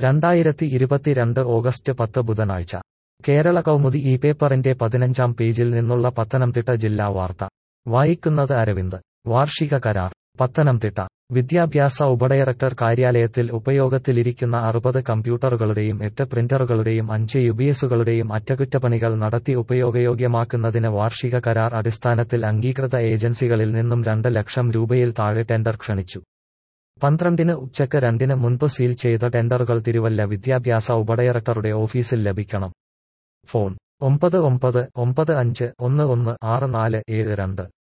രണ്ടായിരത്തി ഇരുപത്തിരണ്ട് ഓഗസ്റ്റ് പത്ത് ബുധനാഴ്ച കേരള കൗമുദി ഈ പേപ്പറിന്റെ പതിനഞ്ചാം പേജിൽ നിന്നുള്ള പത്തനംതിട്ട ജില്ലാ വാർത്ത വായിക്കുന്നത് അരവിന്ദ് വാർഷിക കരാർ പത്തനംതിട്ട വിദ്യാഭ്യാസ ഉപഡയറക്ടർ കാര്യാലയത്തിൽ ഉപയോഗത്തിലിരിക്കുന്ന അറുപത് കമ്പ്യൂട്ടറുകളുടെയും എട്ട് പ്രിന്ററുകളുടെയും അഞ്ച് യുബിഎസുകളുടെയും അറ്റകുറ്റപ്പണികൾ നടത്തി ഉപയോഗയോഗ്യമാക്കുന്നതിന് വാർഷിക കരാർ അടിസ്ഥാനത്തിൽ അംഗീകൃത ഏജൻസികളിൽ നിന്നും രണ്ട് ലക്ഷം രൂപയിൽ താഴെ ടെൻഡർ ക്ഷണിച്ചു പന്ത്രണ്ടിന് ഉച്ചയ്ക്ക് രണ്ടിന് മുൻപ് സീൽ ചെയ്ത ടെൻഡറുകൾ തിരുവല്ല വിദ്യാഭ്യാസ ഉപഡയറക്ടറുടെ ഓഫീസിൽ ലഭിക്കണം ഫോൺ ഒമ്പത് ഒമ്പത് ഒമ്പത് അഞ്ച് ഒന്ന് ഒന്ന് ആറ് നാല് ഏഴ് രണ്ട്